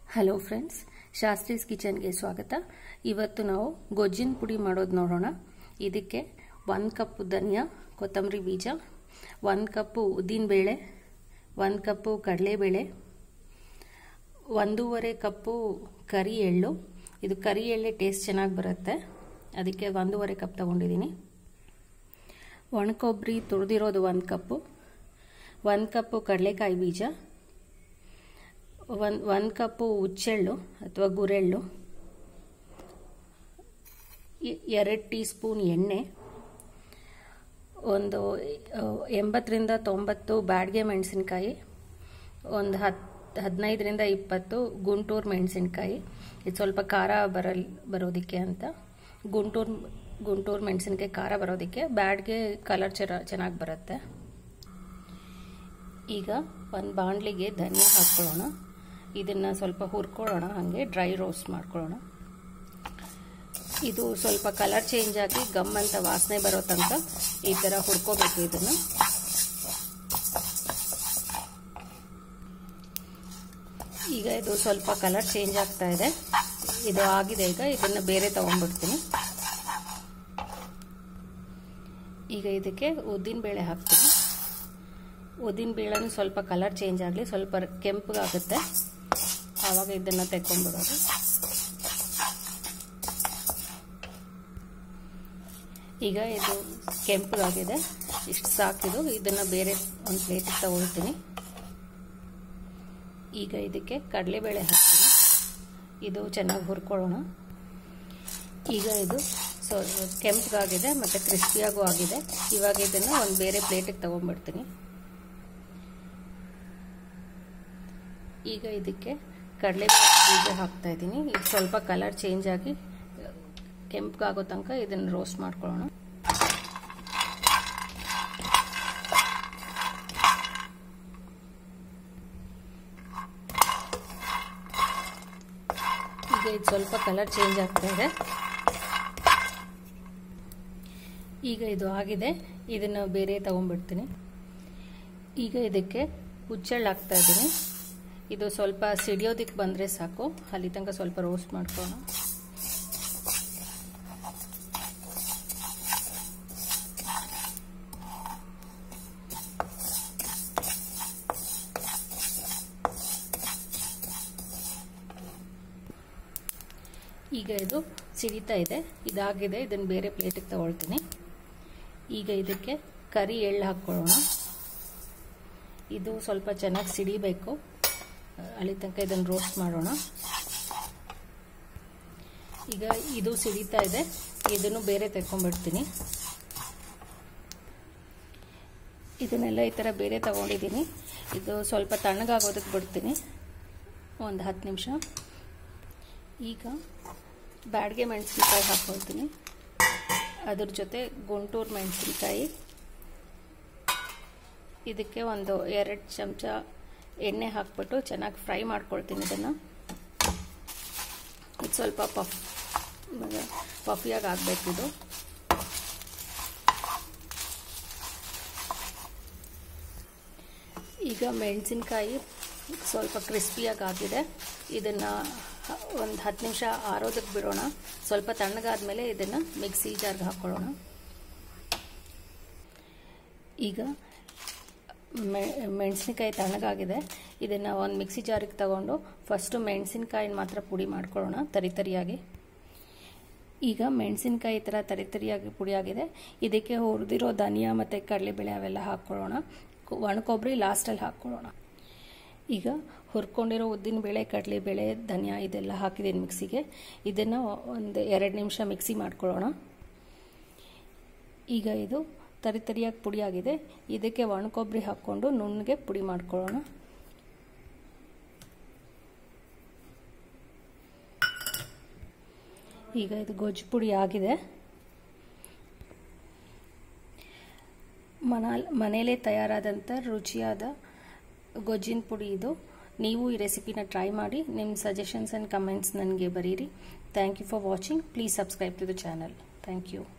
hello friends ಶಾಸ್ತ್ರೀಸ್ ಕಿಚನ್ಗೆ ಸ್ವಾಗತ ಇವತ್ತು ನಾವು ಗೊಜ್ಜಿನ ಪುಡಿ ಮಾಡೋದು ನೋಡೋಣ ಇದಕ್ಕೆ ಒಂದು ಕಪ್ಪು ಧನಿಯಾ ಕೊತ್ತಂಬರಿ ಬೀಜ ಒಂದು ಕಪ್ಪು ಉದ್ದಿನಬೇಳೆ ಒಂದು ಕಪ್ಪು ಕಡಲೆಬೇಳೆ ಒಂದೂವರೆ ಕಪ್ಪು ಕರಿ ಎಳ್ಳು ಇದು ಕರಿ ಎಳ್ಳೆ ಟೇಸ್ಟ್ ಚೆನ್ನಾಗಿ ಬರುತ್ತೆ ಅದಕ್ಕೆ ಒಂದೂವರೆ ಕಪ್ ತೊಗೊಂಡಿದ್ದೀನಿ ಒಣಕೊಬ್ಬರಿ ತುರಿದಿರೋದು ಒಂದು ಕಪ್ಪು ಒಂದು ಕಪ್ಪು ಕಡಲೆಕಾಯಿ ಬೀಜ ಒಂದು ಒಂದು ಕಪ್ಪು ಹುಚ್ಚೆಳ್ಳು ಅಥವಾ ಗುರೆಳ್ಳು ಎರಡು ಟೀ ಸ್ಪೂನ್ ಎಣ್ಣೆ ಒಂದು ಎಂಬತ್ತರಿಂದ ತೊಂಬತ್ತು ಬ್ಯಾಡ್ಗೆ ಮೆಣಸಿನ್ಕಾಯಿ ಒಂದು ಹತ್ತು ಹದಿನೈದರಿಂದ ಇಪ್ಪತ್ತು ಗುಂಟೂರು ಮೆಣಸಿನ್ಕಾಯಿ ಇದು ಸ್ವಲ್ಪ ಖಾರ ಬರಲ್ ಬರೋದಕ್ಕೆ ಅಂತ ಗುಂಟೂರು ಗುಂಟೂರು ಮೆಣಸಿನ್ಕಾಯಿ ಖಾರ ಬರೋದಕ್ಕೆ ಬ್ಯಾಡ್ಗೆ ಕಲರ್ ಚೆರ ಚೆನ್ನಾಗಿ ಬರುತ್ತೆ ಈಗ ಒಂದು ಬಾಣಲಿಗೆ ಧನಿಯಾ ಹಾಕ್ಕೊಳ್ಳೋಣ ಇದನ್ನು ಸ್ವಲ್ಪ ಹುರ್ಕೊಳ್ಳೋಣ ಹಾಗೆ ಡ್ರೈ ರೋಸ್ಟ್ ಮಾಡ್ಕೊಳ್ಳೋಣ ಇದು ಸ್ವಲ್ಪ ಕಲರ್ ಚೇಂಜ್ ಆಗಿ ಗಮ್ ಅಂತ ವಾಸನೆ ಬರೋ ತನಕ ಈ ಥರ ಹುರ್ಕೋಬೇಕು ಇದನ್ನು ಈಗ ಇದು ಸ್ವಲ್ಪ ಕಲರ್ ಚೇಂಜ್ ಆಗ್ತಾ ಇದೆ ಇದು ಆಗಿದೆ ಈಗ ಇದನ್ನು ಬೇರೆ ತಗೊಂಡ್ಬಿಡ್ತೀನಿ ಈಗ ಇದಕ್ಕೆ ಉದ್ದಿನ ಬೇಳೆ ಹಾಕ್ತೀನಿ ಉದ್ದಿನ ಬೇಳೆನೂ ಸ್ವಲ್ಪ ಕಲರ್ ಚೇಂಜ್ ಆಗಲಿ ಸ್ವಲ್ಪ ಕೆಂಪಗಾಗುತ್ತೆ ಆವಾಗ ಇದನ್ನು ತೆಕ್ಕೊಂಡ್ಬಿಡೋದು ಈಗ ಇದು ಕೆಂಪಗಾಗಿದೆ ಇಷ್ಟು ಸಾಕಿದು ಇದನ್ನು ಬೇರೆ ಒಂದು ಪ್ಲೇಟಿಗೆ ತಗೊಳ್ತೀನಿ ಈಗ ಇದಕ್ಕೆ ಕಡಲೆಬೇಳೆ ಹಾಕ್ತೀನಿ ಇದು ಚೆನ್ನಾಗಿ ಹುರ್ಕೊಳ್ಳೋಣ ಈಗ ಇದು ಸೊ ಕೆಂಪಗಾಗಿದೆ ಮತ್ತು ಕ್ರಿಸ್ಪಿಯಾಗೂ ಆಗಿದೆ ಇವಾಗ ಇದನ್ನು ಒಂದು ಬೇರೆ ಪ್ಲೇಟಿಗೆ ತೊಗೊಂಡ್ಬಿಡ್ತೀನಿ ಈಗ ಇದಕ್ಕೆ ಕಡಲೆಬೇಳೆ ಬೀಜ ಹಾಕ್ತಾ ಇದ್ದೀನಿ ಇದು ಸ್ವಲ್ಪ ಕಲರ್ ಚೇಂಜ್ ಆಗಿ ಕೆಂಪಗಾಗೋ ತನಕ ಇದನ್ನು ರೋಸ್ಟ್ ಮಾಡ್ಕೊಳ್ಳೋಣ ಈಗ ಇದು ಸ್ವಲ್ಪ ಕಲರ್ ಚೇಂಜ್ ಆಗ್ತಾ ಇದೆ ಈಗ ಇದು ಆಗಿದೆ ಇದನ್ನು ಬೇರೆ ತಗೊಂಡ್ಬಿಡ್ತೀನಿ ಈಗ ಇದಕ್ಕೆ ಹುಚ್ಚೆಳ್ಳು ಹಾಕ್ತಾ ಇದ್ದೀನಿ ಇದು ಸ್ವಲ್ಪ ಸಿಡಿಯೋದಕ್ಕೆ ಬಂದರೆ ಸಾಕು ಅಲ್ಲಿ ತನಕ ಸ್ವಲ್ಪ ರೋಸ್ಟ್ ಮಾಡ್ಕೊಳ್ಳೋಣ ಈಗ ಇದು ಸಿಡಿತಾ ಇದೆ ಇದಾಗಿದೆ ಇದನ್ನು ಬೇರೆ ಪ್ಲೇಟಿಗೆ ತಗೊಳ್ತೀನಿ ಈಗ ಇದಕ್ಕೆ ಕರಿ ಎಳ್ಳು ಹಾಕ್ಕೊಳ್ಳೋಣ ಇದು ಸ್ವಲ್ಪ ಚೆನ್ನಾಗಿ ಸಿಡಿಬೇಕು ಅಲ್ಲಿ ತನಕ ಇದನ್ನು ರೋಸ್ಟ್ ಮಾಡೋಣ ಈಗ ಇದು ಸಿಡಿತಾ ಇದೆ ಇದನ್ನು ಬೇರೆ ತೆಕ್ಕೊಂಡ್ಬಿಡ್ತೀನಿ ಇದನ್ನೆಲ್ಲ ಈ ಥರ ಬೇರೆ ತಗೊಂಡಿದ್ದೀನಿ ಇದು ಸ್ವಲ್ಪ ತಣ್ಣಗಾಗೋದಕ್ಕೆ ಬಿಡ್ತೀನಿ ಒಂದು ಹತ್ತು ನಿಮಿಷ ಈಗ ಬ್ಯಾಡ್ಗೆ ಮೆಣಸಿನ್ಕಾಯಿ ಹಾಕ್ಕೊಳ್ತೀನಿ ಅದ್ರ ಜೊತೆ ಗುಂಟೂರು ಮೆಣಸಿನ್ಕಾಯಿ ಇದಕ್ಕೆ ಒಂದು ಎರಡು ಚಮಚ ಎಣ್ಣೆ ಹಾಕ್ಬಿಟ್ಟು ಚೆನ್ನಾಗಿ ಫ್ರೈ ಮಾಡ್ಕೊಳ್ತೀನಿ ಇದನ್ನು ಇದು ಸ್ವಲ್ಪ ಪಫ್ ಪಫಿಯಾಗಿ ಆಗಬೇಕಿದು ಈಗ ಮೆಣಸಿನ್ಕಾಯಿ ಸ್ವಲ್ಪ ಕ್ರಿಸ್ಪಿಯಾಗಿ ಆಗಿದೆ ಇದನ್ನು ಒಂದು ಹತ್ತು ನಿಮಿಷ ಆರೋದಕ್ಕೆ ಬಿಡೋಣ ಸ್ವಲ್ಪ ತಣ್ಣಗಾದ್ಮೇಲೆ ಇದನ್ನು ಮಿಕ್ಸಿ ಜಾರ್ಗೆ ಹಾಕ್ಕೊಳ್ಳೋಣ ಈಗ ಮೆಣಸಿನ್ಕಾಯಿ ತಣ್ಣಗಾಗಿದೆ ಇದನ್ನು ಒಂದು ಮಿಕ್ಸಿ ಜಾರಿಗೆ ತಗೊಂಡು ಫಸ್ಟು ಮೆಣಸಿನ್ಕಾಯಿನ ಮಾತ್ರ ಪುಡಿ ಮಾಡ್ಕೊಳ್ಳೋಣ ತರಿ ತರಿಯಾಗಿ ಈಗ ಮೆಣಸಿನ್ಕಾಯಿ ಥರ ತರಿ ತರಿಯಾಗಿ ಪುಡಿಯಾಗಿದೆ ಇದಕ್ಕೆ ಹುರಿದಿರೋ ಧನಿಯಾ ಮತ್ತು ಕಡಲೆಬೇಳೆ ಅವೆಲ್ಲ ಹಾಕ್ಕೊಳ್ಳೋಣ ಒಣಕೊಬ್ಬರಿ ಲಾಸ್ಟಲ್ಲಿ ಹಾಕ್ಕೊಳ್ಳೋಣ ಈಗ ಹುರ್ಕೊಂಡಿರೋ ಉದ್ದಿನಬೇಳೆ ಕಡಲೆಬೇಳೆ ಧನಿಯಾ ಇದೆಲ್ಲ ಹಾಕಿದ್ದೀನಿ ಮಿಕ್ಸಿಗೆ ಇದನ್ನು ಒಂದು ಎರಡು ನಿಮಿಷ ಮಿಕ್ಸಿ ಮಾಡ್ಕೊಳ್ಳೋಣ ಈಗ ಇದು ತರಿ ತರಿಯಾಗಿ ಪುಡಿಯಾಗಿದೆ ಇದಕ್ಕೆ ಒಣಕೊಬ್ಬರಿ ಹಾಕ್ಕೊಂಡು ನುಣ್ಣಗೆ ಪುಡಿ ಮಾಡ್ಕೊಳ್ಳೋಣ ಈಗ ಇದು ಗೊಜ್ಜು ಪುಡಿ ಆಗಿದೆ ಮನಾಲ್ ಮನೆಯಲ್ಲೇ ತಯಾರಾದಂಥ ರುಚಿಯಾದ ಗೊಜ್ಜಿನ ಪುಡಿ ಇದು ನೀವು ಈ ರೆಸಿಪಿನ ಟ್ರೈ ಮಾಡಿ ನಿಮ್ಮ ಸಜೆಷನ್ಸ್ ಆ್ಯಂಡ್ ಕಮೆಂಟ್ಸ್ ನನಗೆ ಬರೀರಿ thank you for watching please subscribe to the channel thank you